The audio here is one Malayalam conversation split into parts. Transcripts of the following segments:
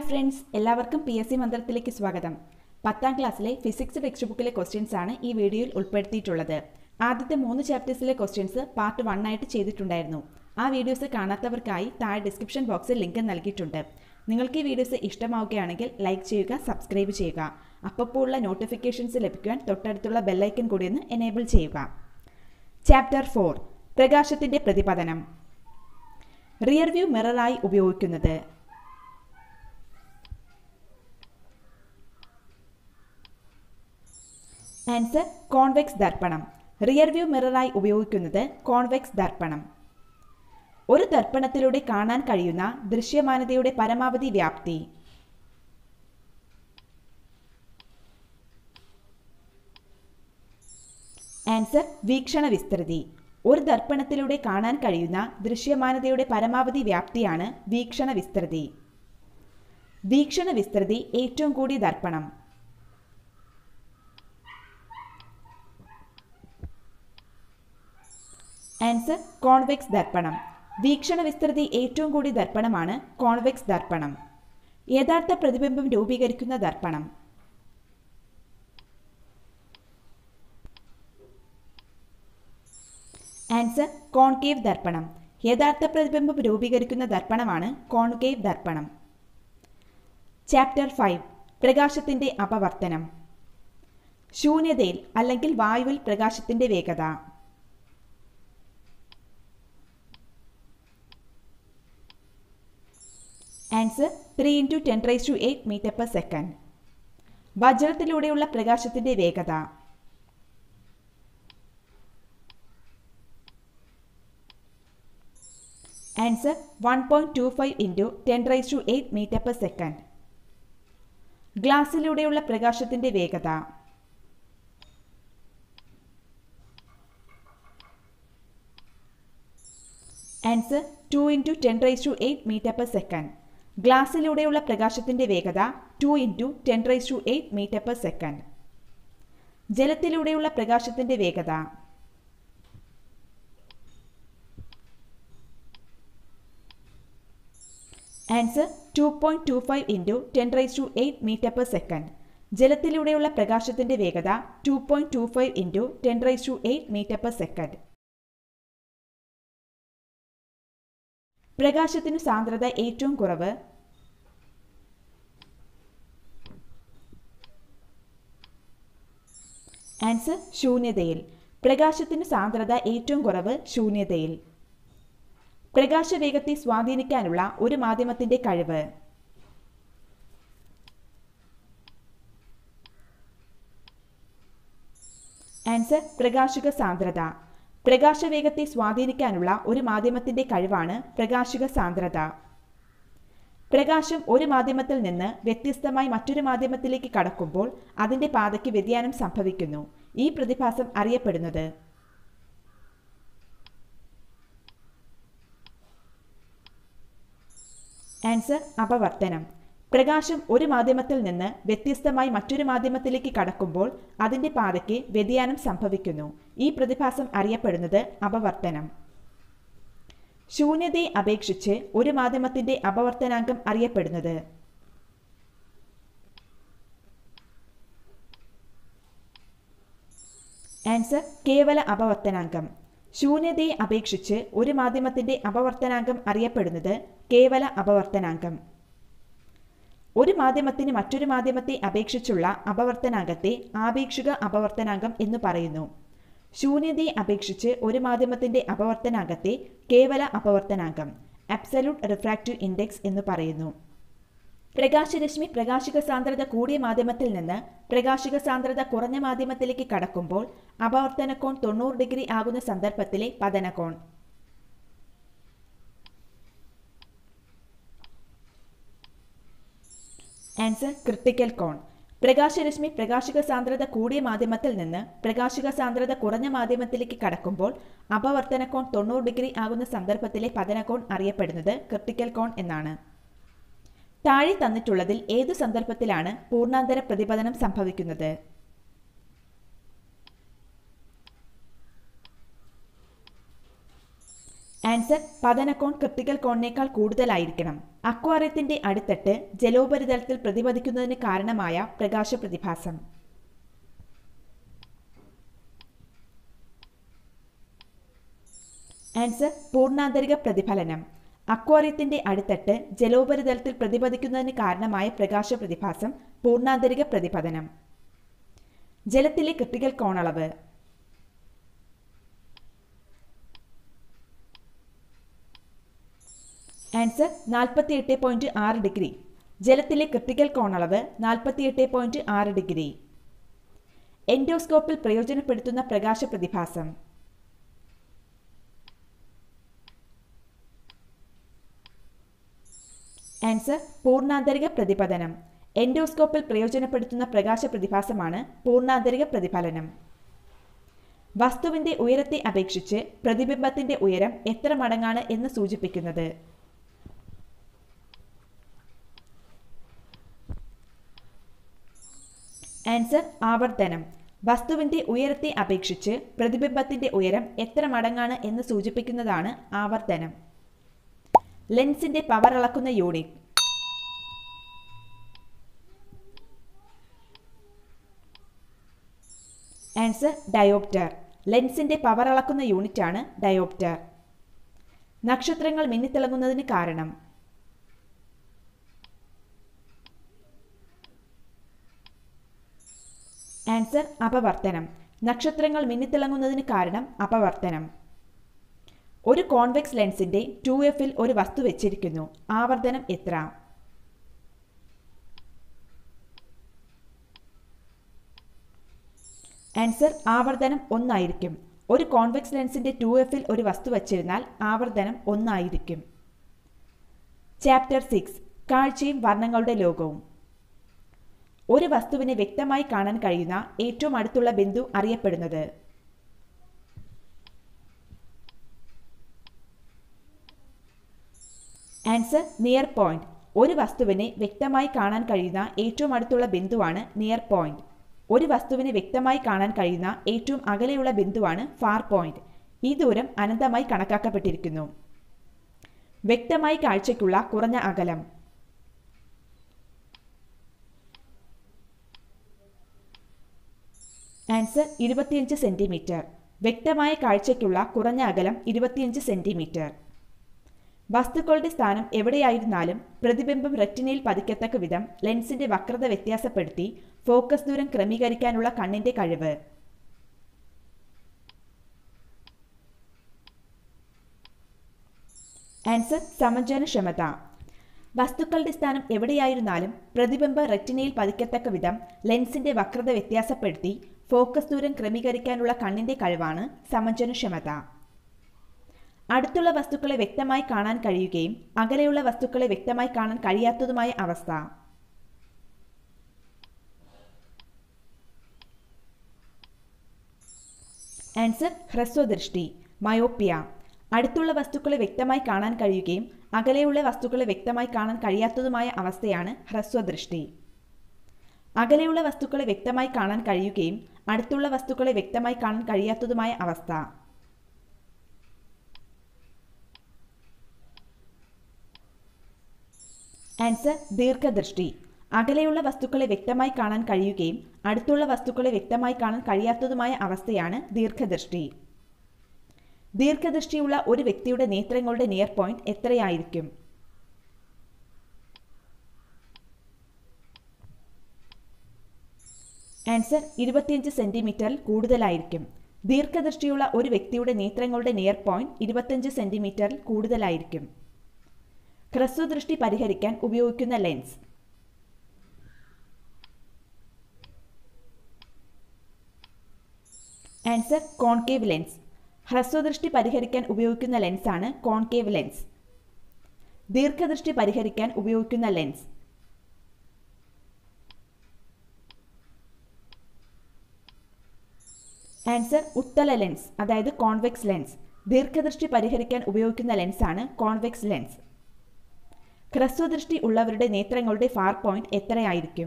ഫ്രണ്ട്സ് എല്ലാവർക്കും പി എസ് സി മന്ത്രത്തിലേക്ക് സ്വാഗതം പത്താം ക്ലാസ്സിലെ ഫിസിക്സ് ടെക്സ്റ്റ് ബുക്കിലെ ക്വസ്റ്റ്യൻസ് ആണ് ഈ വീഡിയോയിൽ ഉൾപ്പെടുത്തിയിട്ടുള്ളത് ആദ്യത്തെ മൂന്ന് ചാപ്റ്റേഴ്സിലെ ക്വസ്റ്റ്യൻസ് പാർട്ട് വൺ ആയിട്ട് ചെയ്തിട്ടുണ്ടായിരുന്നു ആ വീഡിയോസ് കാണാത്തവർക്കായി താഴെ ഡിസ്ക്രിപ്ഷൻ ബോക്സിൽ ലിങ്ക് നൽകിയിട്ടുണ്ട് നിങ്ങൾക്ക് ഈ വീഡിയോസ് ഇഷ്ടമാവുകയാണെങ്കിൽ ലൈക്ക് ചെയ്യുക സബ്സ്ക്രൈബ് ചെയ്യുക അപ്പോൾ ഉള്ള നോട്ടിഫിക്കേഷൻസ് ലഭിക്കുവാൻ തൊട്ടടുത്തുള്ള ബെല്ലൈക്കൻ കൂടി ഒന്ന് എനേബിൾ ചെയ്യുക ചാപ്റ്റർ ഫോർ പ്രകാശത്തിന്റെ പ്രതിപതനം റിയർ വ്യൂ മിററായി ഉപയോഗിക്കുന്നത് ആൻസർ കോൺവെക്സ് ദർപ്പണം റിയർ വ്യൂ മിററായി ഉപയോഗിക്കുന്നത് കോൺവെക്സ് ദർപ്പണം ഒരു ദർപ്പണത്തിലൂടെ കാണാൻ കഴിയുന്ന ദൃശ്യമാനതയുടെ പരമാവധി വ്യാപ്തി ആൻസർ വീക്ഷണ വിസ്തൃതി ഒരു ദർപ്പണത്തിലൂടെ കാണാൻ കഴിയുന്ന ദൃശ്യമാനതയുടെ പരമാവധി വ്യാപ്തിയാണ് വീക്ഷണ വിസ്തൃതി വീക്ഷണ വിസ്തൃതി ഏറ്റവും കൂടിയ ദർപ്പണം ആൻസർ കോൺവെക്സ് ദർപ്പണം വീക്ഷണ വിസ്തൃതി ഏറ്റവും കൂടിയ ദർപ്പണമാണ് കോൺവെക്സ് ദർപ്പണം യഥാർത്ഥ പ്രതിബിംബം രൂപീകരിക്കുന്ന ദർപ്പണം ആൻസർ കോൺകേവ് ദർപ്പണം യഥാർത്ഥ പ്രതിബിംബം രൂപീകരിക്കുന്ന ദർപ്പണമാണ് കോൺകേവ് ദർപ്പണം ചാപ്റ്റർ ഫൈവ് പ്രകാശത്തിന്റെ അപവർത്തനം ശൂന്യതയിൽ അല്ലെങ്കിൽ വായുവിൽ പ്രകാശത്തിന്റെ വേഗത answer three into ten raise to eight metre per second വജ്രത്തിലൂടെയുള്ള പ്രകാശത്തിന്റെ വേഗത answer one point two five into ten raise to eight metre per second ഗ്ലാസ്സിലൂടെയുള്ള പ്രകാശത്തിന്റെ വേഗത answer two into ten raise to eight metre per second ഗ്ലാസ്സിലൂടെയുള്ള പ്രകാശത്തിന്റെ വേഗത two into ten raise to eight metre per second ജലത്തിലൂടെയുള്ള പ്രകാശത്തിന്റെ വേഗത answer two point two five into ten raise to eight metre per second ജലത്തിലൂടെയുള്ള പ്രകാശത്തിന്റെ വേഗത two point two five into ten raise to eight metre per second പ്രകാശത്തിനു സാന്ദ്രത ഏറ്റവും കുറവ് ആൻസർ ശൂന്യതയിൽ പ്രകാശത്തിനു സാന്ദ്രത ഏറ്റവും കുറവ് ശൂന്യതയിൽ പ്രകാശവേഗത്തെ സ്വാധീനിക്കാനുള്ള ഒരു മാധ്യമത്തിന്റെ കഴിവ് ആൻസർ പ്രകാശിക സാന്ദ്രത പ്രകാശവേഗത്തെ സ്വാധീനിക്കാനുള്ള ഒരു മാധ്യമത്തിന്റെ കഴിവാണ് പ്രകാശിക സാന്ദ്രത പ്രകാശം ഒരു മാധ്യമത്തിൽ നിന്ന് വ്യത്യസ്തമായി മറ്റൊരു മാധ്യമത്തിലേക്ക് കടക്കുമ്പോൾ അതിന്റെ പാതയ്ക്ക് വ്യതിയാനം സംഭവിക്കുന്നു ഈ പ്രതിഭാസം അറിയപ്പെടുന്നത് ആൻസർ അപവർത്തനം പ്രകാശം ഒരു മാധ്യമത്തിൽ നിന്ന് വ്യത്യസ്തമായി മറ്റൊരു മാധ്യമത്തിലേക്ക് കടക്കുമ്പോൾ അതിന്റെ പാതയ്ക്ക് വ്യതിയാനം സംഭവിക്കുന്നു ഈ പ്രതിഭാസം അറിയപ്പെടുന്നത് അപവർത്തനം ശൂന്യതയെ അപേക്ഷിച്ച് ഒരു മാധ്യമത്തിന്റെ അപവർത്തനാങ്കം അറിയപ്പെടുന്നത് ആൻസർ കേവല അപവർത്തനാങ്കം ശൂന്യതയെ അപേക്ഷിച്ച് ഒരു മാധ്യമത്തിന്റെ അപവർത്തനാങ്കം അറിയപ്പെടുന്നത് കേവല അപവർത്തനാങ്കം ഒരു മാധ്യമത്തിന് മറ്റൊരു മാധ്യമത്തെ അപേക്ഷിച്ചുള്ള അപവർത്തനാങ്കത്തെ ആപേക്ഷിക അപവർത്തനാങ്കം എന്ന് പറയുന്നു ശൂന്യതയെ അപേക്ഷിച്ച് ഒരു മാധ്യമത്തിന്റെ അപവർത്തനാങ്കത്തെ കേവല അപവർത്തനാങ്കം അബ്സല്യൂട്ട് റിഫ്രാക്റ്റീവ് ഇൻഡെക്സ് എന്ന് പറയുന്നു പ്രകാശരശ്മി പ്രകാശിക സാന്ദ്രത കൂടിയ മാധ്യമത്തിൽ നിന്ന് പ്രകാശിക സാന്ദ്രത കുറഞ്ഞ മാധ്യമത്തിലേക്ക് കടക്കുമ്പോൾ അപവർത്തനകോൺ തൊണ്ണൂറ് ഡിഗ്രി ആകുന്ന സന്ദർഭത്തിലെ പതനകോൺ ആൻസർ ക്രിട്ടിക്കൽ കോൺ പ്രകാശരശ്മി പ്രകാശിക സാന്ദ്രത കൂടിയ മാധ്യമത്തിൽ നിന്ന് പ്രകാശിക സാന്ദ്രത കുറഞ്ഞ മാധ്യമത്തിലേക്ക് കടക്കുമ്പോൾ അപവർത്തനകോൺ തൊണ്ണൂറ് ഡിഗ്രി ആകുന്ന സന്ദർഭത്തിലെ പതനകോൺ അറിയപ്പെടുന്നത് ക്രിട്ടിക്കൽ കോൺ എന്നാണ് താഴെ തന്നിട്ടുള്ളതിൽ ഏതു സന്ദർഭത്തിലാണ് പൂർണ്ണാന്തര പ്രതിപതനം സംഭവിക്കുന്നത് ആൻസർ പതനകോൺ ക്രിട്ടിക്കൽ കോണിനേക്കാൾ കൂടുതലായിരിക്കണം അക്വാറിയത്തിന്റെ അടിത്തട്ട് ജലോപരിതലത്തിൽ പ്രതിപദിക്കുന്നതിന് കാരണമായ പ്രകാശ പ്രതിഭാസം ആൻസർ പൂർണ്ണാന്തരിക പ്രതിഫലനം അക്വാറിയത്തിന്റെ അടിത്തട്ട് ജലോപരിതലത്തിൽ പ്രതിപദിക്കുന്നതിന് കാരണമായ പ്രകാശ പ്രതിഭാസം പൂർണ്ണാന്തരിക പ്രതിപതനം ജലത്തിലെ ക്രിട്ടിക്കൽ കോണളവ് ആൻസർ നാൽപ്പത്തിയെട്ട് പോയിന്റ് ആറ് ഡിഗ്രി ജലത്തിലെ ക്രിട്ടിക്കൽ കോണളവ് നാൽപ്പത്തിയെട്ട് പോയിന്റ് ആറ് ഡിഗ്രി എൻഡോസ്കോപ്പിൽ പ്രയോജനപ്പെടുത്തുന്ന പ്രകാശ പ്രതിഭാസം ആൻസർ പൂർണ്ണാന്തരിക പ്രതിപതനം എൻഡോസ്കോപ്പിൽ പ്രയോജനപ്പെടുത്തുന്ന പ്രകാശ പ്രതിഭാസമാണ് പൂർണ്ണാന്തരിക പ്രതിഫലനം വസ്തുവിന്റെ ഉയരത്തെ അപേക്ഷിച്ച് പ്രതിബിംബത്തിന്റെ ഉയരം എത്ര മടങ്ങാണ് എന്ന് സൂചിപ്പിക്കുന്നത് ആൻസർ ആവർത്തനം വസ്തുവിന്റെ ഉയരത്തെ അപേക്ഷിച്ച് പ്രതിബിംബത്തിന്റെ ഉയരം എത്ര മടങ്ങാണ് എന്ന് സൂചിപ്പിക്കുന്നതാണ് ആവർത്തനം ലെൻസിന്റെ പവർ അളക്കുന്ന യൂണിറ്റ് ആൻസർ ഡയോപ്റ്റർ ലെൻസിന്റെ പവർ അളക്കുന്ന യൂണിറ്റാണ് ഡയോപ്റ്റർ നക്ഷത്രങ്ങൾ മിന്നിത്തിളങ്ങുന്നതിന് കാരണം ആൻസർ അപവർത്തനം നക്ഷത്രങ്ങൾ മിന്നിത്തിളങ്ങുന്നതിന് കാരണം അപവർത്തനം ഒരു കോൺവെക്സ് ലെൻസിന്റെ ടു എഫിൽ ഒരു വസ്തു വെച്ചിരിക്കുന്നു ആവർത്തനം എത്ര ആൻസർ ആവർത്തനം ഒന്നായിരിക്കും ഒരു കോൺവെക്സ് ലെൻസിന്റെ ടു എഫിൽ ഒരു വസ്തു വച്ചിരുന്നാൽ ആവർത്തനം ഒന്നായിരിക്കും ചാപ്റ്റർ സിക്സ് കാഴ്ചയും വർണ്ണങ്ങളുടെ ലോകവും ഒരു വസ്തുവിനെ വ്യക്തമായി കാണാൻ കഴിയുന്ന ഏറ്റവും അടുത്തുള്ള ബിന്ദു അറിയപ്പെടുന്നത് ആൻസർ നിയർ പോയിന്റ് ഒരു വസ്തുവിനെ വ്യക്തമായി കാണാൻ കഴിയുന്ന ഏറ്റവും അടുത്തുള്ള ബിന്ദുവാണ് നിയർ പോയിന്റ് ഒരു വസ്തുവിനെ വ്യക്തമായി കാണാൻ കഴിയുന്ന ഏറ്റവും അകലെയുള്ള ബിന്ദുവാണ് ഫാർ പോയിന്റ് ഈ ദൂരം അനന്തമായി കണക്കാക്കപ്പെട്ടിരിക്കുന്നു വ്യക്തമായി കാഴ്ചയ്ക്കുള്ള കുറഞ്ഞ അകലം ആൻസർ ഇരുപത്തിയഞ്ച് സെന്റിമീറ്റർ വ്യക്തമായ കാഴ്ചയ്ക്കുള്ള കുറഞ്ഞ അകലം ഇരുപത്തിയഞ്ച് സെന്റിമീറ്റർ വസ്തുക്കളുടെ സ്ഥാനം എവിടെയായിരുന്നാലും പ്രതിബിംബം റെറ്റിനയിൽ പതിക്കത്തക്ക വിധം ലെൻസിന്റെ വക്രത വ്യത്യാസപ്പെടുത്തി ഫോക്കസ് ദൂരം ക്രമീകരിക്കാനുള്ള കണ്ണിന്റെ കഴിവ് ആൻസർ സമഞ്ജനക്ഷമത വസ്തുക്കളുടെ സ്ഥാനം എവിടെയായിരുന്നാലും പ്രതിബിംബ റെറ്റിനയിൽ പതിക്കത്തക്ക വിധം ലെൻസിന്റെ വക്രത വ്യത്യാസപ്പെടുത്തി ഫോക്കസ് ദൂരം ക്രമീകരിക്കാനുള്ള കണ്ണിന്റെ കഴിവാണ് സമഞ്ജനക്ഷമത അടുത്തുള്ള വസ്തുക്കളെ വ്യക്തമായി കാണാൻ കഴിയുകയും അകലെയുള്ള വസ്തുക്കളെ വ്യക്തമായി കാണാൻ കഴിയാത്തതുമായ അവസ്ഥ ആൻസർ ഹ്രസ്വദൃഷ്ടി മയോപ്പിയ അടുത്തുള്ള വസ്തുക്കളെ വ്യക്തമായി കാണാൻ കഴിയുകയും അകലെയുള്ള വസ്തുക്കളെ വ്യക്തമായി കാണാൻ കഴിയാത്തതുമായ അവസ്ഥയാണ് ഹ്രസ്വദൃഷ്ടി അകലെയുള്ള വസ്തുക്കളെ വ്യക്തമായി കാണാൻ കഴിയുകയും അടുത്തുള്ള വസ്തുക്കളെ വ്യക്തമായി കാണാൻ കഴിയാത്തതുമായ അവസ്ഥ ആൻസർ ദീർഘദൃഷ്ടി അകലെയുള്ള വസ്തുക്കളെ വ്യക്തമായി കാണാൻ കഴിയുകയും അടുത്തുള്ള വസ്തുക്കളെ വ്യക്തമായി കാണാൻ കഴിയാത്തതുമായ അവസ്ഥയാണ് ദീർഘദൃഷ്ടി ദീർഘദൃഷ്ടിയുള്ള ഒരു വ്യക്തിയുടെ നേത്രങ്ങളുടെ നിയർ പോയിന്റ് എത്രയായിരിക്കും ആൻസർ ഇരുപത്തിയഞ്ച് സെന്റിമീറ്ററിൽ കൂടുതലായിരിക്കും ദീർഘദൃഷ്ടിയുള്ള ഒരു വ്യക്തിയുടെ നേത്രങ്ങളുടെ നിയർ പോയിന്റ് ഇരുപത്തിയഞ്ച് സെന്റിമീറ്ററിൽ കൂടുതലായിരിക്കും ഹ്രസ്വദൃഷ്ടി പരിഹരിക്കാൻ ഉപയോഗിക്കുന്ന ലെൻസ് ആൻസർ കോൺകേവ് ലെൻസ് ഹ്രസ്വദൃഷ്ടി പരിഹരിക്കാൻ ഉപയോഗിക്കുന്ന ലെൻസാണ് കോൺകേവ് ലെൻസ് ദീർഘദൃഷ്ടി പരിഹരിക്കാൻ ഉപയോഗിക്കുന്ന ലെൻസ് ആൻസർ ഉത്തല ലെൻസ് അതായത് കോൺവെക്സ് ലെൻസ് ദീർഘദൃഷ്ടി പരിഹരിക്കാൻ ഉപയോഗിക്കുന്ന ലെൻസാണ് കോൺവെക്സ് ലെൻസ് ഹ്രസ്വദൃഷ്ടി ഉള്ളവരുടെ നേത്രങ്ങളുടെ ഫാർ പോയിന്റ് എത്രയായിരിക്കും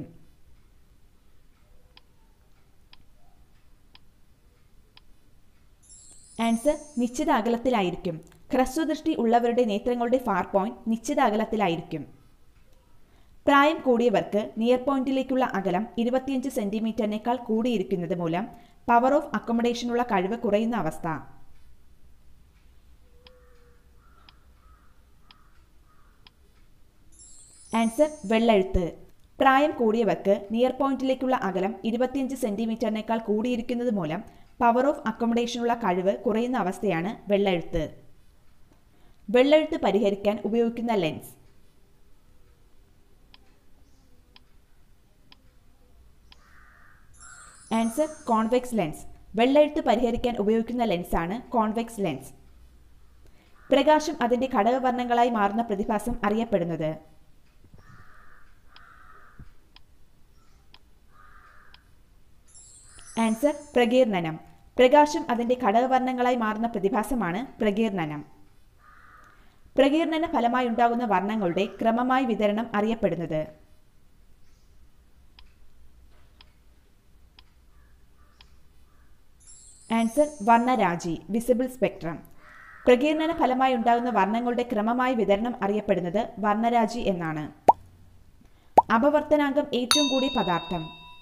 ആൻസർ നിശ്ചിത അകലത്തിലായിരിക്കും ഹ്രസ്വദൃഷ്ടി ഉള്ളവരുടെ നേത്രങ്ങളുടെ ഫാർ പോയിന്റ് നിശ്ചിത അകലത്തിലായിരിക്കും പ്രായം കൂടിയവർക്ക് നിയർ പോയിന്റിലേക്കുള്ള അകലം ഇരുപത്തിയഞ്ച് സെന്റിമീറ്ററിനേക്കാൾ കൂടിയിരിക്കുന്നത് മൂലം പവർ ഓഫ് അക്കോമഡേഷനുള്ള കഴിവ് കുറയുന്ന അവസ്ഥ ആൻസർ വെള്ളെഴുത്ത് പ്രായം കൂടിയവർക്ക് നിയർ പോയിന്റിലേക്കുള്ള അകലം ഇരുപത്തിയഞ്ച് സെന്റിമീറ്ററിനേക്കാൾ കൂടിയിരിക്കുന്നത് മൂലം പവർ ഓഫ് അക്കോമഡേഷനുള്ള കഴിവ് കുറയുന്ന അവസ്ഥയാണ് വെള്ളെഴുത്ത് വെള്ളെഴുത്ത് പരിഹരിക്കാൻ ഉപയോഗിക്കുന്ന ലെൻസ് ആൻസർ കോൺവെക്സ് ലെൻസ് വെള്ളെഴുത്ത് പരിഹരിക്കാൻ ഉപയോഗിക്കുന്ന ലെൻസാണ് കോൺവെക്സ് ലെൻസ് പ്രകാശം അതിന്റെ ഘടകവർണ്ണങ്ങളായി മാറുന്ന പ്രതിഭാസം അറിയപ്പെടുന്നത് ആൻസർ പ്രകീർണനം പ്രകാശം അതിന്റെ ഘടകവർണ്ണങ്ങളായി മാറുന്ന പ്രതിഭാസമാണ് പ്രകീർണനം പ്രകീർണന ഫലമായി ഉണ്ടാകുന്ന വർണ്ണങ്ങളുടെ ക്രമമായ വിതരണം അറിയപ്പെടുന്നത് ആൻസർ വർണ്ണരാജി വിസിബിൾ സ്പെക്ട്രം പ്രകീർണന ഫലമായി ഉണ്ടാകുന്ന വർണ്ണങ്ങളുടെ ക്രമമായ വിതരണം അറിയപ്പെടുന്നത് വർണ്ണരാജി എന്നാണ് അപവർത്തനാങ്കം ഏറ്റവും കൂടിയ പദാർത്ഥം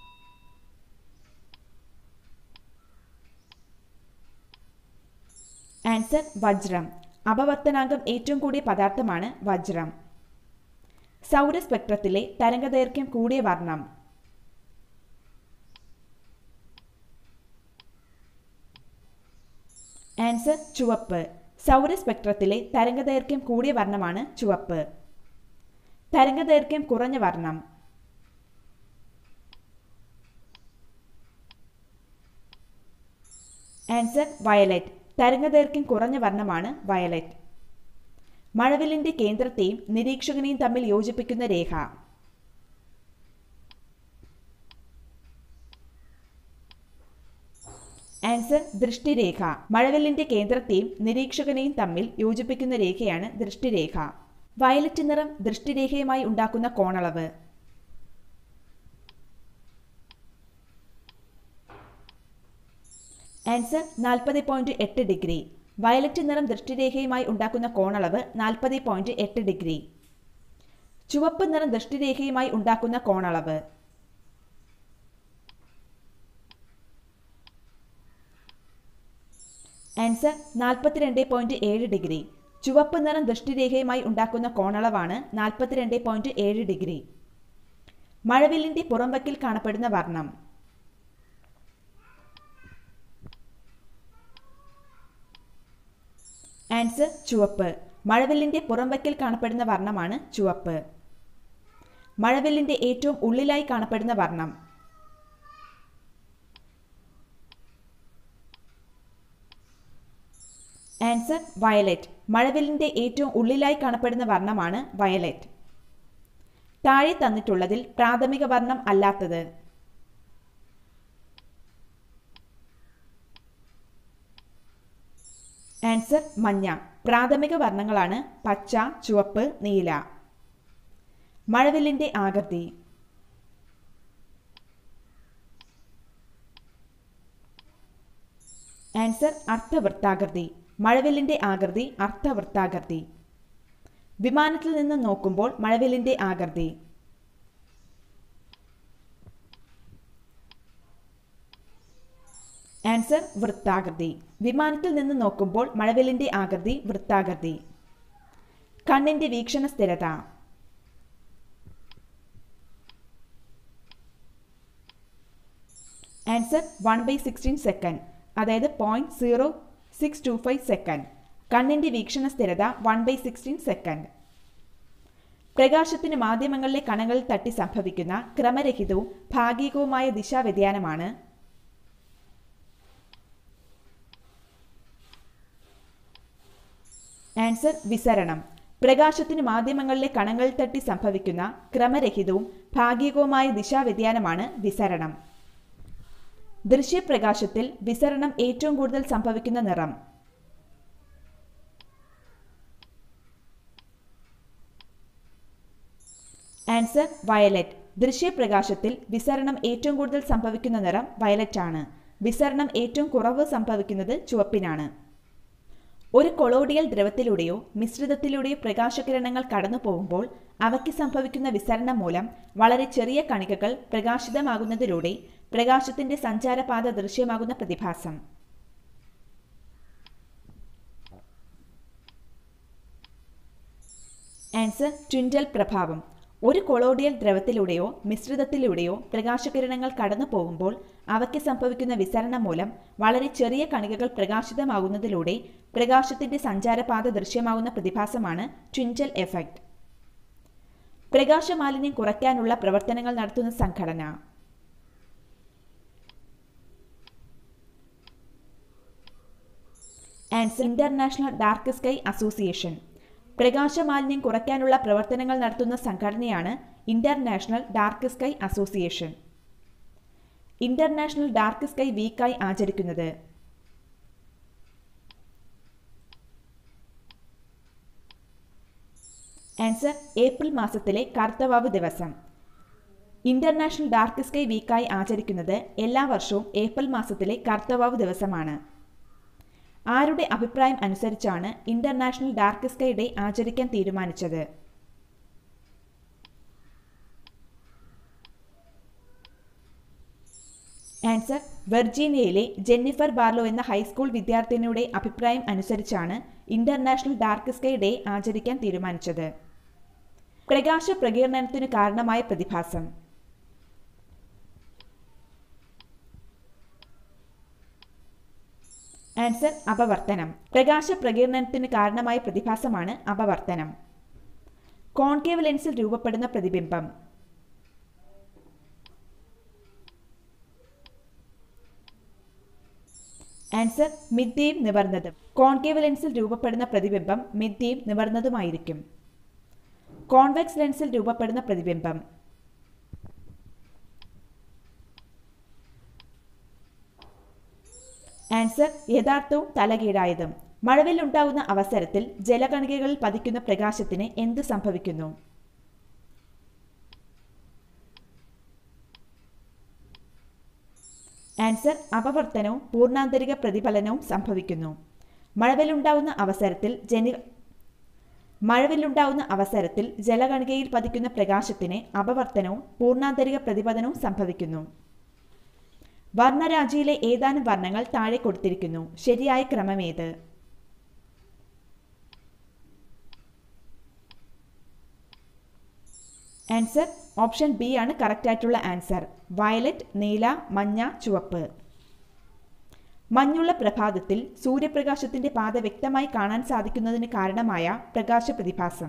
ആൻസർ വജ്രം അപവർത്തനാങ്കം ഏറ്റവും കൂടിയ പദാർത്ഥമാണ് വജ്രം സൗരസ്പെക്ട്രത്തിലെ തരംഗദൈർഘ്യം കൂടിയ വർണ്ണം ആൻസർ ചുവപ്പ് സൗരസ്പെക്ട്രത്തിലെ തരംഗദൈർഘ്യം കൂടിയ വർണ്ണമാണ് ചുവപ്പ് തരംഗദൈർഘ്യം കുറഞ്ഞ വർണ്ണം ആൻസർ വയലറ്റ് തരംഗദൈർഘ്യം കുറഞ്ഞ വർണ്ണമാണ് വയലറ്റ് മഴവില്ലിന്റെ കേന്ദ്രത്തെയും നിരീക്ഷകനെയും തമ്മിൽ യോജിപ്പിക്കുന്ന രേഖ ആൻസർ ദൃഷ്ടിരേഖ മഴവില്ലിന്റെ കേന്ദ്രത്തെയും നിരീക്ഷകനെയും തമ്മിൽ യോജിപ്പിക്കുന്ന രേഖയാണ് ദൃഷ്ടിരേഖ വയലറ്റ് നിറം ദൃഷ്ടിരേഖയുമായി ഉണ്ടാക്കുന്ന കോണളവ് ആൻസർ നാൽപ്പത് പോയിന്റ് എട്ട് ഡിഗ്രി വയലറ്റ് നിറം ദൃഷ്ടിരേഖയുമായി ഉണ്ടാക്കുന്ന കോണളവ് നാൽപ്പത് പോയിന്റ് എട്ട് ഡിഗ്രി ചുവപ്പ് നിറം ദൃഷ്ടിരേഖയുമായി ഉണ്ടാക്കുന്ന കോണളവ് ആൻസർ നാൽപ്പത്തിരണ്ട് പോയിന്റ് ഏഴ് ഡിഗ്രി ചുവപ്പ് നിറം ദൃഷ്ടിരേഖയുമായി ഉണ്ടാക്കുന്ന കോണളവാണ് നാൽപ്പത്തിരണ്ട് പോയിന്റ് ഏഴ് ഡിഗ്രി മഴവില്ലിന്റെ പുറംവക്കിൽ കാണപ്പെടുന്ന വർണ്ണം ആൻസർ ചുവപ്പ് മഴവില്ലിന്റെ പുറംവക്കിൽ കാണപ്പെടുന്ന വർണ്ണമാണ് ചുവപ്പ് മഴവില്ലിന്റെ ഏറ്റവും ഉള്ളിലായി കാണപ്പെടുന്ന വർണ്ണം ആൻസർ വയലറ്റ് മഴവില്ലിന്റെ ഏറ്റവും ഉള്ളിലായി കാണപ്പെടുന്ന വർണ്ണമാണ് വയലറ്റ് താഴെ തന്നിട്ടുള്ളതിൽ പ്രാഥമിക വർണ്ണം അല്ലാത്തത് ആൻസർ മഞ്ഞ പ്രാഥമിക വർണ്ണങ്ങളാണ് പച്ച ചുവപ്പ് നീല മഴവില്ലിന്റെ ആകൃതി ആൻസർ അർത്ഥവൃത്താകൃതി മഴവില്ലിന്റെ ആകൃതി അർത്ഥവൃത്താകൃതി വിമാനത്തിൽ നിന്ന് നോക്കുമ്പോൾ മഴവില്ലിന്റെ ആകൃതി ആൻസർ വൃത്താകൃതി വിമാനത്തിൽ നിന്ന് നോക്കുമ്പോൾ മഴവില്ലിന്റെ ആകൃതി വൃത്താകൃതി കണ്ണിന്റെ വീക്ഷണ സ്ഥിരത answer one by sixteen second അതായത് point zero six two five second കണ്ണിന്റെ വീക്ഷണ സ്ഥിരത വൺ ബൈ സിക്സ്റ്റീൻ സെക്കൻഡ് പ്രകാശത്തിന് മാധ്യമങ്ങളിലെ കണങ്ങളിൽ തട്ടി സംഭവിക്കുന്ന ക്രമരഹിതവും ഭാഗികവുമായ ദിശാവ്യതിയാനമാണ് ആൻസർ വിസരണം പ്രകാശത്തിന് മാധ്യമങ്ങളിലെ കണങ്ങളിൽ തട്ടി സംഭവിക്കുന്ന ക്രമരഹിതവും ഭാഗികവുമായ ദിശാവ്യതിയാനമാണ് വിസരണം ദൃശ്യപ്രകാശത്തിൽ വിസരണം ഏറ്റവും കൂടുതൽ സംഭവിക്കുന്ന നിറം ആൻസർ വയലറ്റ് ദൃശ്യപ്രകാശത്തിൽ വിസരണം ഏറ്റവും കൂടുതൽ സംഭവിക്കുന്ന നിറം വയലറ്റ് ആണ് വിസരണം ഏറ്റവും കുറവ് സംഭവിക്കുന്നത് ചുവപ്പിനാണ് ഒരു കൊളോഡിയൽ ദ്രവത്തിലൂടെയോ മിശ്രിതത്തിലൂടെയോ പ്രകാശകിരണങ്ങൾ കടന്നു പോകുമ്പോൾ അവയ്ക്ക് സംഭവിക്കുന്ന വിസരണം മൂലം വളരെ ചെറിയ കണികകൾ പ്രകാശിതമാകുന്നതിലൂടെ പ്രകാശത്തിന്റെ സഞ്ചാരപാത ദൃശ്യമാകുന്ന പ്രതിഭാസം ആൻസർ ട്വിൻഡൽ പ്രഭാവം ഒരു കൊളോഡിയൽ ദ്രവത്തിലൂടെയോ മിശ്രിതത്തിലൂടെയോ പ്രകാശകിരണങ്ങൾ കടന്നു പോകുമ്പോൾ അവയ്ക്ക് സംഭവിക്കുന്ന വിസരണം മൂലം വളരെ ചെറിയ കണികകൾ പ്രകാശിതമാകുന്നതിലൂടെ പ്രകാശത്തിന്റെ സഞ്ചാരപാത ദൃശ്യമാകുന്ന പ്രതിഭാസമാണ് ട്വിൻഡൽ എഫക്റ്റ് പ്രകാശമാലിന്യം കുറയ്ക്കാനുള്ള പ്രവർത്തനങ്ങൾ നടത്തുന്ന സംഘടന answer international dark sky association പ്രകാശമാലിന്യം കുറയ്ക്കാനുള്ള പ്രവർത്തനങ്ങൾ നടത്തുന്ന സംഘടനയാണ് international dark sky association international dark sky വീക്കായി ആചരിക്കുന്നത് ആൻസർ ഏപ്രിൽ മാസത്തിലെ കർത്തവാവ് ദിവസം ഇന്റർനാഷണൽ ഡാർക്ക് സ്കൈ വീക്കായി ആചരിക്കുന്നത് എല്ലാ വർഷവും ഏപ്രിൽ മാസത്തിലെ കർത്തവാവ് ദിവസമാണ് ആരുടെ അഭിപ്രായം അനുസരിച്ചാണ് ഇന്റർനാഷണൽ ഡാർക്ക് സ്കൈ ഡേ ആചരിക്കാൻ തീരുമാനിച്ചത് ആൻസർ വെർജീനിയയിലെ ജെന്നിഫർ ബാർലോ എന്ന ഹൈസ്കൂൾ വിദ്യാർത്ഥിനിയുടെ അഭിപ്രായം അനുസരിച്ചാണ് ഇന്റർനാഷണൽ ഡാർക്ക് സ്കൈ ഡേ ആചരിക്കാൻ തീരുമാനിച്ചത് പ്രകാശ പ്രകീർണനത്തിനു കാരണമായ പ്രതിഭാസം ആൻസർ അപവർത്തനം പ്രകാശ പ്രകീർണനത്തിന് കാരണമായ പ്രതിഭാസമാണ് അപവർത്തനം കോൺകേവ് ലെൻസിൽ രൂപപ്പെടുന്ന പ്രതിബിംബം ആൻസർ മിഥ്യയും നിവർന്നതും കോൺകേവ് ലെൻസിൽ രൂപപ്പെടുന്ന പ്രതിബിംബം മിഥ്യയും നിവർന്നതുമായിരിക്കും കോൺവെക്സ് ലെൻസിൽ രൂപപ്പെടുന്ന പ്രതിബിംബം ആൻസർ യഥാർത്ഥവും തലകീഴായതും മഴവിലുണ്ടാകുന്ന അവസരത്തിൽ ജലകണികകളിൽ പതിക്കുന്ന പ്രകാശത്തിന് എന്ത് സംഭവിക്കുന്നു ആൻസർ അപവർത്തനവും പൂർണ്ണാന്തരിക പ്രതിഫലനവും സംഭവിക്കുന്നു മഴവിലുണ്ടാവുന്ന അവസരത്തിൽ ജനി മഴവിലുണ്ടാവുന്ന അവസരത്തിൽ ജലകണികയിൽ പതിക്കുന്ന പ്രകാശത്തിന് അപവർത്തനവും പൂർണ്ണാന്തരിക പ്രതിപതനവും സംഭവിക്കുന്നു വർണ്ണരാജിയിലെ ഏതാനും വർണ്ണങ്ങൾ താഴെ കൊടുത്തിരിക്കുന്നു ശരിയായ ക്രമമേത് ആൻസർ ഓപ്ഷൻ ബി ആണ് കറക്റ്റ് ആയിട്ടുള്ള ആൻസർ വയലറ്റ് നീല മഞ്ഞ ചുവപ്പ് മഞ്ഞുള്ള പ്രഭാതത്തിൽ സൂര്യപ്രകാശത്തിന്റെ പാത വ്യക്തമായി കാണാൻ സാധിക്കുന്നതിന് കാരണമായ പ്രകാശ പ്രതിഭാസം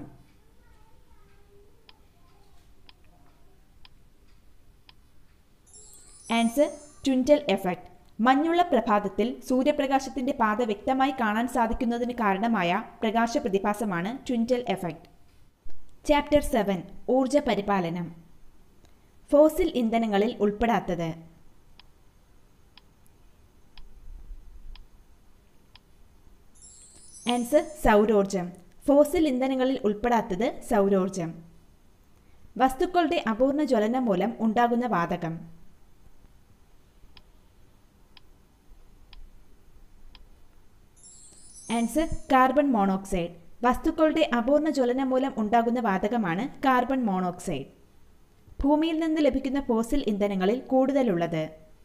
ആൻസർ ട്വിൻറ്റൽ എഫക്റ്റ് മഞ്ഞുള്ള പ്രഭാതത്തിൽ സൂര്യപ്രകാശത്തിന്റെ പാത വ്യക്തമായി കാണാൻ സാധിക്കുന്നതിന് കാരണമായ പ്രകാശ പ്രതിഭാസമാണ് ട്വിൻറ്റൽ എഫക്റ്റ് ചാപ്റ്റർ സെവൻ ഊർജ പരിപാലനം ഫോസിൽ ഇന്ധനങ്ങളിൽ ഉൾപ്പെടാത്തത് ആൻസർ സൗരോർജം ഫോസിൽ ഇന്ധനങ്ങളിൽ ഉൾപ്പെടാത്തത് സൗരോർജം വസ്തുക്കളുടെ അപൂർണ ജ്വലനം മൂലം ഉണ്ടാകുന്ന വാതകം ആൻസർ കാർബൺ മോണോക്സൈഡ് വസ്തുക്കളുടെ അപൂർണ ജ്വലനം മൂലം ഉണ്ടാകുന്ന വാതകമാണ് കാർബൺ മോണോക്സൈഡ് ഭൂമിയിൽ നിന്ന് ലഭിക്കുന്ന ഫോസിൽ ഇന്ധനങ്ങളിൽ കൂടുതലുള്ളത്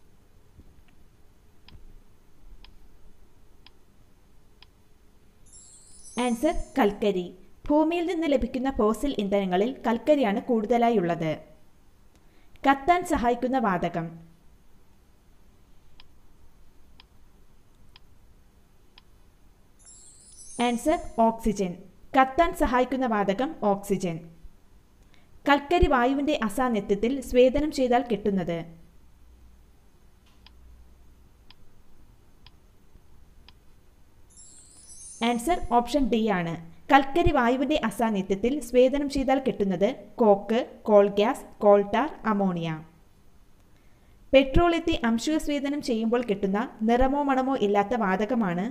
ആൻസർ കൽക്കരി ഭൂമിയിൽ നിന്ന് ലഭിക്കുന്ന ഫോസിൽ ഇന്ധനങ്ങളിൽ കൽക്കരിയാണ് കൂടുതലായുള്ളത് കത്താൻ സഹായിക്കുന്ന വാതകം ആൻസർ ഓക്സിജൻ കത്താൻ സഹായിക്കുന്ന വാതകം ഓക്സിജൻ കൽക്കരി വായുവിന്റെ അസാന്നിധ്യത്തിൽ സ്വേദനം ചെയ്താൽ കിട്ടുന്നത് ആൻസർ ഓപ്ഷൻ ഡി ആണ് കൽക്കരി വായുവിന്റെ അസാന്നിധ്യത്തിൽ സ്വേദനം ചെയ്താൽ കിട്ടുന്നത് coke coal gas coal tar ammonia petrol എത്തി അംശുക സ്വേദനം ചെയ്യുമ്പോൾ കിട്ടുന്ന നിറമോ മണമോ ഇല്ലാത്ത വാതകമാണ്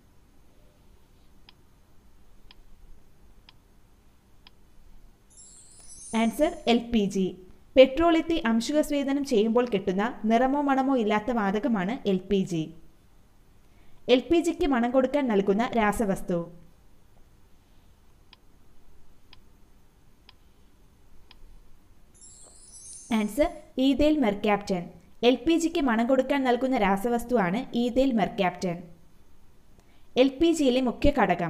answer L P G petrol എത്തി അംശുക സ്വേദനം ചെയ്യുമ്പോൾ കിട്ടുന്ന നിറമോ മണമോ ഇല്ലാത്ത വാതകമാണ് L P G L P ജിക്ക് മണം കൊടുക്കാൻ നൽകുന്ന രാസവസ്തു answer ethyl mercaptan L P ജിക്ക് മണം കൊടുക്കാൻ നൽകുന്ന രാസവസ്തുവാണ് ഈതേൽ മെർക്യാപ്റ്റൻ എൽ പി ജിയിലെ മുഖ്യ ഘടകം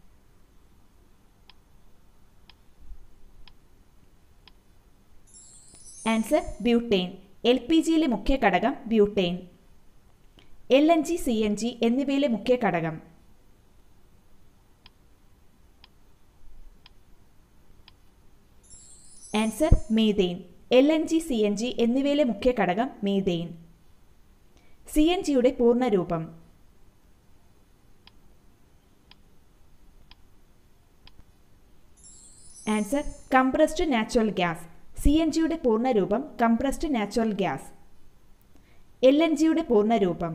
ആൻസർ ബ്യൂട്ടേൻ എൽ പി ജിയിലെ മുഖ്യ ഘടകം butane L N G C N G എന്നിവയിലെ മുഖ്യ ഘടകം answer methane L N G C N G എന്നിവയിലെ മുഖ്യ ഘടകം മീതെയിൻ സി എൻ ജിയുടെ പൂർണ്ണരൂപം answer compressed natural gas C N ജിയുടെ പൂർണ്ണരൂപം compressed natural gas L N ജിയുടെ പൂർണ്ണരൂപം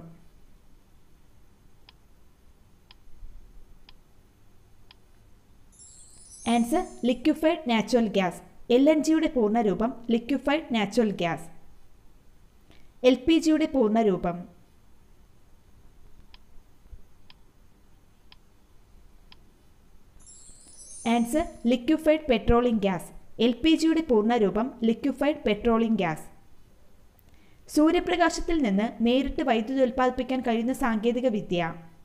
answer liquefied natural gas L N ജിയുടെ പൂർണ്ണരൂപം liquefied natural gas L P ജിയുടെ പൂർണ്ണരൂപം answer liquefied petroleum gas L P ജിയുടെ പൂർണ്ണരൂപം ലിക്വിഫൈഡ് പെട്രോളിയം ഗ്യാസ് സൂര്യപ്രകാശത്തിൽ നിന്ന് നേരിട്ട് വൈദ്യുതി ഉൽപ്പാദിപ്പിക്കാൻ കഴിയുന്ന സാങ്കേതിക വിദ്യ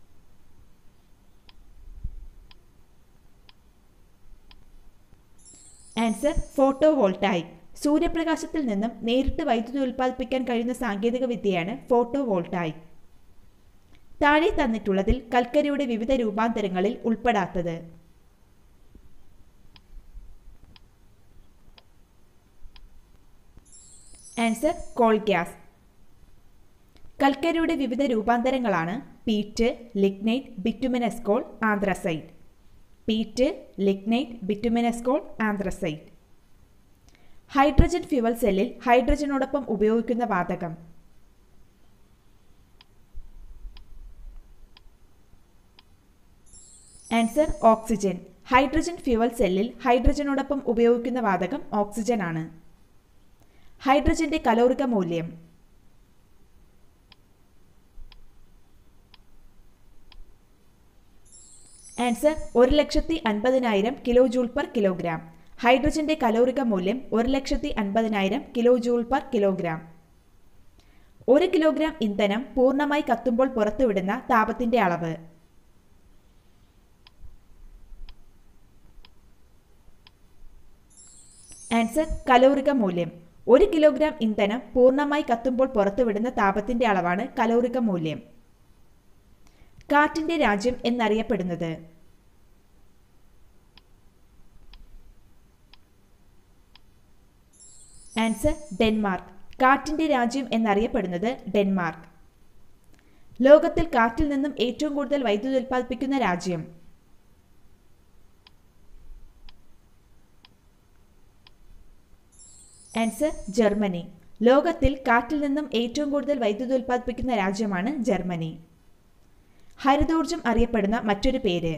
ആൻസർ ഫോട്ടോ വോൾട്ടായിക് സൂര്യപ്രകാശത്തിൽ നിന്നും നേരിട്ട് വൈദ്യുതി ഉൽപ്പാദിപ്പിക്കാൻ കഴിയുന്ന സാങ്കേതിക വിദ്യയാണ് ഫോട്ടോ വോൾട്ടായിക് താഴെ തന്നിട്ടുള്ളതിൽ കൽക്കരിയുടെ വിവിധ രൂപാന്തരങ്ങളിൽ ഉൾപ്പെടാത്തത് ആൻസർ കോൾ ഗ്യാസ് കൽക്കരിയുടെ വിവിധ രൂപാന്തരങ്ങളാണ് peat lignite bituminous coal anthracite peat lignite bituminous coal anthracite hydrogen fuel സെല്ലിൽ ഹൈഡ്രജനോടൊപ്പം ഉപയോഗിക്കുന്ന വാതകം ആൻസർ ഓക്സിജൻ ഹൈഡ്രജൻ ഫ്യുവൽ സെല്ലിൽ ഹൈഡ്രജനോടൊപ്പം ഉപയോഗിക്കുന്ന വാതകം ഓക്സിജൻ ആണ് ഹൈഡ്രജന്റെ കലോറിക മൂല്യം ആൻസർ ഒരു ലക്ഷത്തി അൻപതിനായിരം കിലോ ജൂൾ പെർ കിലോഗ്രാം ഹൈഡ്രജന്റെ കലോറിക മൂല്യം ഒരു ലക്ഷത്തി അൻപതിനായിരം കിലോ ജൂൾ പെർ കിലോഗ്രാം ഒരു കിലോഗ്രാം ഇന്ധനം പൂർണ്ണമായി കത്തുമ്പോൾ പുറത്തുവിടുന്ന താപത്തിന്റെ അളവ് ആൻസർ കലോറിക മൂല്യം ഒരു കിലോഗ്രാം ഇന്ധനം പൂർണ്ണമായി കത്തുമ്പോൾ പുറത്തുവിടുന്ന താപത്തിന്റെ അളവാണ് കലോറിക മൂല്യം കാറ്റിന്റെ രാജ്യം എന്നറിയപ്പെടുന്നത് ആൻസർ ഡെൻമാർക്ക് കാറ്റിന്റെ രാജ്യം എന്നറിയപ്പെടുന്നത് ഡെൻമാർക്ക് ലോകത്തിൽ കാറ്റിൽ നിന്നും ഏറ്റവും കൂടുതൽ വൈദ്യുതി ഉൽപ്പാദിപ്പിക്കുന്ന രാജ്യം ആൻസർ ജർമ്മനി ലോകത്തിൽ കാറ്റിൽ നിന്നും ഏറ്റവും കൂടുതൽ വൈദ്യുതി ഉൽപ്പാദിപ്പിക്കുന്ന രാജ്യമാണ് ജർമ്മനി ഹരിതോർജം അറിയപ്പെടുന്ന മറ്റൊരു പേര്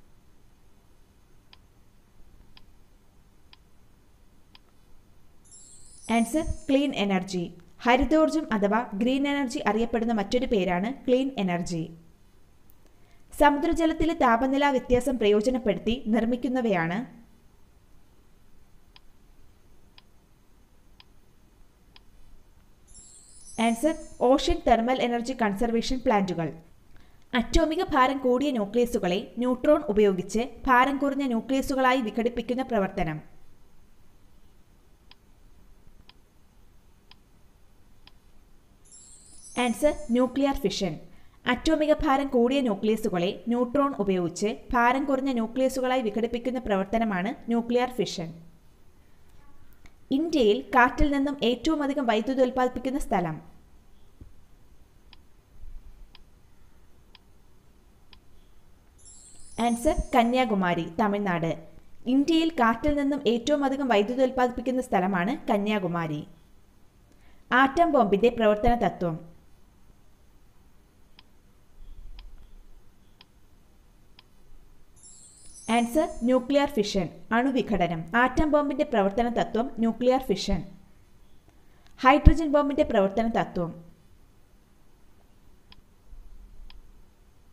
ആൻസർ ക്ലീൻ എനർജി ഹരിതോർജം അഥവാ ഗ്രീൻ എനർജി അറിയപ്പെടുന്ന മറ്റൊരു പേരാണ് ക്ലീൻ എനർജി സമുദ്രജലത്തിലെ താപനില വ്യത്യാസം പ്രയോജനപ്പെടുത്തി നിർമ്മിക്കുന്നവയാണ് answer ocean thermal energy conservation പ്ലാന്റുകൾ അറ്റോമിക ഭാരം കൂടിയ ന്യൂക്ലിയസുകളെ ന്യൂട്രോൺ ഉപയോഗിച്ച് ഭാരം കുറഞ്ഞ ന്യൂക്ലിയസുകളായി വിഘടിപ്പിക്കുന്ന പ്രവർത്തനം ആൻസർ ന്യൂക്ലിയർ ഫിഷൻ അറ്റോമിക ഭാരം കൂടിയ ന്യൂക്ലിയസുകളെ ന്യൂട്രോൺ ഉപയോഗിച്ച് ഭാരം കുറഞ്ഞ ന്യൂക്ലിയസുകളായി വിഘടിപ്പിക്കുന്ന പ്രവർത്തനമാണ് ന്യൂക്ലിയർ ഫിഷൻ ഇന്ത്യയിൽ കാറ്റിൽ നിന്നും ഏറ്റവും അധികം വൈദ്യുതി ഉൽപ്പാദിപ്പിക്കുന്ന സ്ഥലം ആൻസർ കന്യാകുമാരി തമിഴ്നാട് ഇന്ത്യയിൽ കാറ്റിൽ നിന്നും ഏറ്റവും അധികം വൈദ്യുതി ഉൽപ്പാദിപ്പിക്കുന്ന സ്ഥലമാണ് കന്യാകുമാരി ആറ്റം ബോംബിന്റെ പ്രവർത്തന തത്വം ആൻസർ ന്യൂക്ലിയർ ഫിഷൻ അണുവിഘടനം ആറ്റം ബോംബിന്റെ പ്രവർത്തന തത്വം ന്യൂക്ലിയർ ഫിഷൻ ഹൈഡ്രജൻ ബോംബിന്റെ പ്രവർത്തന തത്വം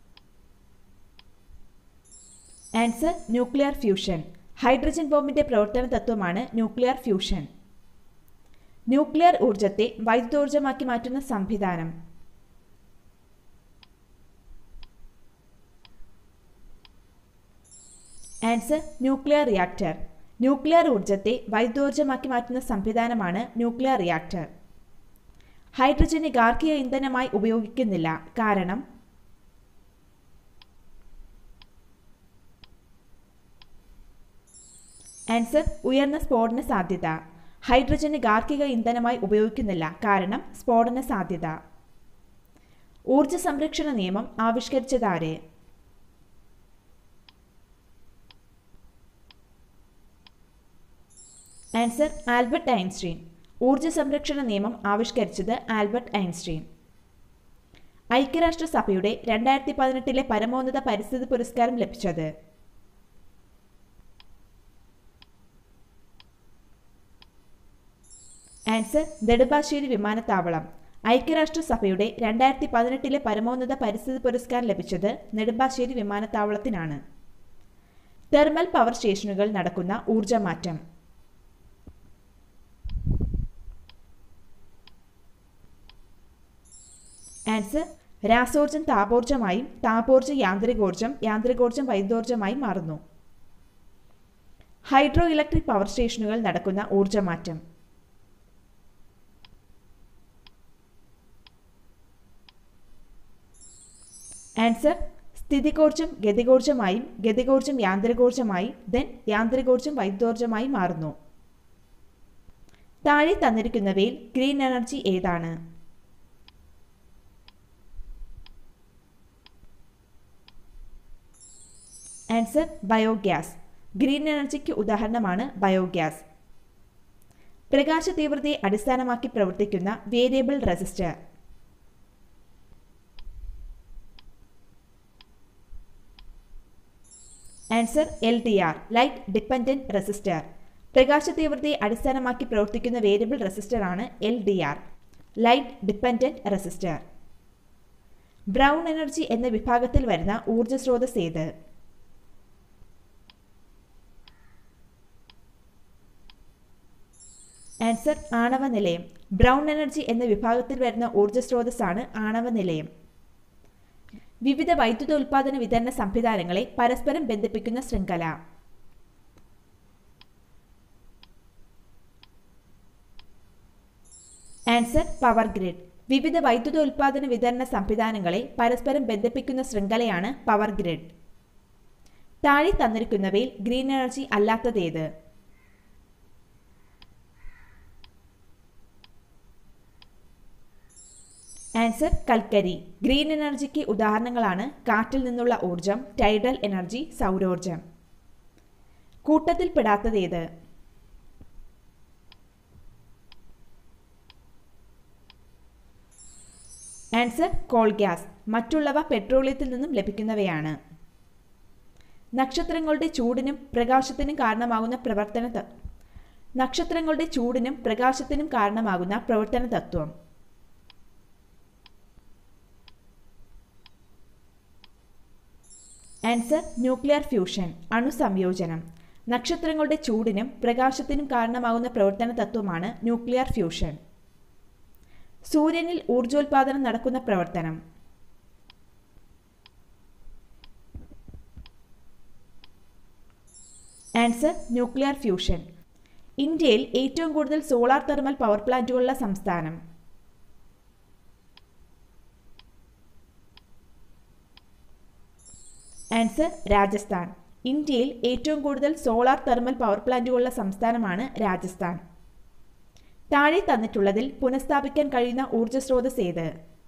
ആൻസർ ന്യൂക്ലിയർ ഫ്യൂഷൻ ഹൈഡ്രജൻ ബോംബിന്റെ പ്രവർത്തന തത്വമാണ് ന്യൂക്ലിയർ ഫ്യൂഷൻ ന്യൂക്ലിയർ ഊർജത്തെ വൈദ്യുതോർജ്ജമാക്കി മാറ്റുന്ന സംവിധാനം ആൻസർ ന്യൂക്ലിയർ റിയാക്ടർ ന്യൂക്ലിയർ ഊർജത്തെ വൈദ്യോർജ്ജമാക്കി മാറ്റുന്ന സംവിധാനമാണ് ന്യൂക്ലിയർ റിയാക്ടർ ഹൈഡ്രജനെ ഗാർഹിക ഇന്ധനമായി ഉപയോഗിക്കുന്നില്ല കാരണം ആൻസർ ഉയർന്ന സ്ഫോടന സാധ്യത ഹൈഡ്രജന് ഗാർഹിക ഇന്ധനമായി ഉപയോഗിക്കുന്നില്ല കാരണം സ്ഫോടന സാധ്യത ഊർജ സംരക്ഷണ നിയമം ആവിഷ്കരിച്ചതാര് ആൻസർ ആൽബർട്ട് ഐൻസ്റ്റീൻ ഊർജ സംരക്ഷണ നിയമം ആവിഷ്കരിച്ചത് ആൽബർട്ട് ഐൻസ്റ്റീൻ ഐക്യരാഷ്ട്രസഭയുടെ രണ്ടായിരത്തി പതിനെട്ടിലെ പരമോന്നത പരിസ്ഥിതി പുരസ്കാരം ലഭിച്ചത് ആൻസർ നെടുമ്പാശ്ശേരി വിമാനത്താവളം ഐക്യരാഷ്ട്രസഭയുടെ രണ്ടായിരത്തി പതിനെട്ടിലെ പരമോന്നത പരിസ്ഥിതി പുരസ്കാരം ലഭിച്ചത് നെടുമ്പാശ്ശേരി വിമാനത്താവളത്തിനാണ് തെർമൽ പവർ സ്റ്റേഷനുകൾ നടക്കുന്ന ഊർജ്ജമാറ്റം ആൻസർ രാസോർജം താപോർജ്ജമായും താപോർജ്ജ യാന്ത്രികോർജ്ജം യാന്ത്രികോർജ്ജം വൈദ്യോർജ്ജമായും മാറുന്നു ഹൈഡ്രോ ഇലക്ട്രിക് പവർ സ്റ്റേഷനുകൾ നടക്കുന്ന ഊർജ്ജമാറ്റം ആൻസർ സ്ഥിതികോർജ്ജം ഗതികോർജ്ജമായും ഗതികോർജ്ജം യാന്ത്രികോർജ്ജമായി ദെൻ യാന്ത്രികോർജ്ജം വൈദ്യോർജ്ജമായി മാറുന്നു താഴെ തന്നിരിക്കുന്നവയിൽ ഗ്രീൻ എനർജി ഏതാണ് ആൻസർ ബയോഗ്യാസ് ഗ്രീൻ എനർജിക്ക് ഉദാഹരണമാണ് ബയോഗ്യാസ് പ്രകാശ തീവ്രതയെ അടിസ്ഥാനമാക്കി പ്രവർത്തിക്കുന്ന variable resistor answer L D R light dependent resistor പ്രകാശ തീവ്രതയെ അടിസ്ഥാനമാക്കി പ്രവർത്തിക്കുന്ന വേരിയബിൾ റെസിസ്റ്റർ ആണ് L D R light dependent resistor brown energy എന്ന വിഭാഗത്തിൽ വരുന്ന ഊർജ്ജ സ്രോതസ് ഏത് ആൻസർ ആണവ നിലയം ബ്രൗൺ എനർജി എന്ന വിഭാഗത്തിൽ വരുന്ന ഊർജ്ജ സ്രോതസ്സാണ് ആണവ നിലയം വിവിധ വൈദ്യുത ഉൽപാദന വിതരണ സംവിധാനങ്ങളെ പരസ്പരം ബന്ധിപ്പിക്കുന്ന ശൃംഖല ആൻസർ പവർ ഗ്രിഡ് വിവിധ വൈദ്യുത ഉൽപാദന വിതരണ സംവിധാനങ്ങളെ പരസ്പരം ബന്ധിപ്പിക്കുന്ന ശൃംഖലയാണ് പവർ ഗ്രിഡ് താഴെ തന്നിരിക്കുന്നവയിൽ ഗ്രീൻ എനർജി അല്ലാത്തതേത് ആൻസർ കൽക്കരി ഗ്രീൻ എനർജിക്ക് ഉദാഹരണങ്ങളാണ് കാറ്റിൽ നിന്നുള്ള ഊർജം ടൈഡൽ എനർജി സൗരോർജം കൂട്ടത്തിൽപ്പെടാത്തതേത് ആൻസർ കോൾ ഗ്യാസ് മറ്റുള്ളവ പെട്രോളിയത്തിൽ നിന്നും ലഭിക്കുന്നവയാണ് നക്ഷത്രങ്ങളുടെ ചൂടിനും പ്രകാശത്തിനും കാരണമാകുന്ന പ്രവർത്തന ത- നക്ഷത്രങ്ങളുടെ ചൂടിനും പ്രകാശത്തിനും കാരണമാകുന്ന പ്രവർത്തന തത്വം ആൻസർ ന്യൂക്ലിയർ ഫ്യൂഷൻ അണുസംയോജനം നക്ഷത്രങ്ങളുടെ ചൂടിനും പ്രകാശത്തിനും കാരണമാകുന്ന പ്രവർത്തന തത്വമാണ് ന്യൂക്ലിയർ ഫ്യൂഷൻ സൂര്യനിൽ ഊർജോൽപാദനം നടക്കുന്ന പ്രവർത്തനം ആൻസർ ന്യൂക്ലിയർ ഫ്യൂഷൻ ഇന്ത്യയിൽ ഏറ്റവും കൂടുതൽ സോളാർ തെർമൽ പവർ പ്ലാന്റുകളുള്ള സംസ്ഥാനം ആൻസർ രാജസ്ഥാൻ ഇന്ത്യയിൽ ഏറ്റവും കൂടുതൽ സോളാർ തെർമൽ പവർ പ്ലാന്റുകളുള്ള സംസ്ഥാനമാണ് രാജസ്ഥാൻ താഴെ തന്നിട്ടുള്ളതിൽ പുനഃസ്ഥാപിക്കാൻ കഴിയുന്ന ഊർജ്ജ സ്രോതസ് ഏത്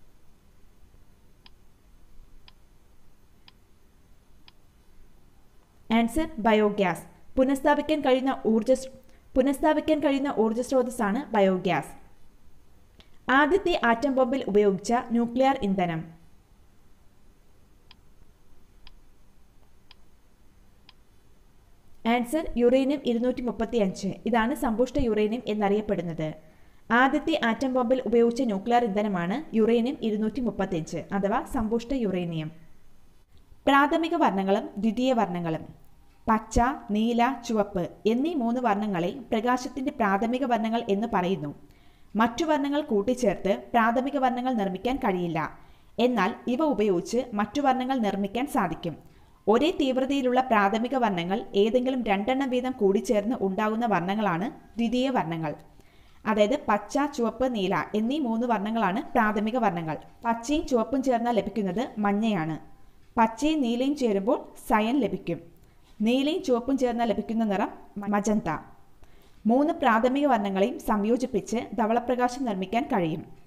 ആൻസർ ബയോഗ്യാസ് പുനഃസ്ഥാപിക്കാൻ കഴിയുന്ന ഊർജ്ജ പുനഃസ്ഥാപിക്കാൻ കഴിയുന്ന ഊർജ്ജ സ്രോതസ്സാണ് ബയോഗ്യാസ് ആദ്യത്തെ ആറ്റം ബോംബിൽ ഉപയോഗിച്ച ന്യൂക്ലിയർ ഇന്ധനം ആൻസർ യുറേനിയം ഇരുന്നൂറ്റി മുപ്പത്തി അഞ്ച് ഇതാണ് സമ്പുഷ്ട യുറേനിയം എന്നറിയപ്പെടുന്നത് ആദ്യത്തെ ആറ്റം ബോംബിൽ ഉപയോഗിച്ച ന്യൂക്ലിയർ ഇന്ധനമാണ് യുറേനിയം ഇരുന്നൂറ്റി മുപ്പത്തിയഞ്ച് അഥവാ സമ്പുഷ്ട യുറേനിയം പ്രാഥമിക വർണ്ണങ്ങളും ദ്വിതീയ വർണ്ണങ്ങളും പച്ച നീല ചുവപ്പ് എന്നീ മൂന്ന് വർണ്ണങ്ങളെ പ്രകാശത്തിന്റെ പ്രാഥമിക വർണ്ണങ്ങൾ എന്ന് പറയുന്നു മറ്റു വർണ്ണങ്ങൾ കൂട്ടിച്ചേർത്ത് പ്രാഥമിക വർണ്ണങ്ങൾ നിർമ്മിക്കാൻ കഴിയില്ല എന്നാൽ ഇവ ഉപയോഗിച്ച് മറ്റു വർണ്ണങ്ങൾ നിർമ്മിക്കാൻ സാധിക്കും ഒരേ തീവ്രതയിലുള്ള പ്രാഥമിക വർണ്ണങ്ങൾ ഏതെങ്കിലും രണ്ടെണ്ണം വീതം കൂടിച്ചേർന്ന് ഉണ്ടാകുന്ന വർണ്ണങ്ങളാണ് ദ്വിതീയ വർണ്ണങ്ങൾ അതായത് പച്ച ചുവപ്പ് നീല എന്നീ മൂന്ന് വർണ്ണങ്ങളാണ് പ്രാഥമിക വർണ്ണങ്ങൾ പച്ചയും ചുവപ്പും ചേർന്നാൽ ലഭിക്കുന്നത് മഞ്ഞയാണ് പച്ചയും നീലയും ചേരുമ്പോൾ സയൻ ലഭിക്കും നീലയും ചുവപ്പും ചേർന്നാൽ ലഭിക്കുന്ന നിറം മജന്ത മൂന്ന് പ്രാഥമിക വർണ്ണങ്ങളെയും സംയോജിപ്പിച്ച് ധവളപ്രകാശം നിർമ്മിക്കാൻ കഴിയും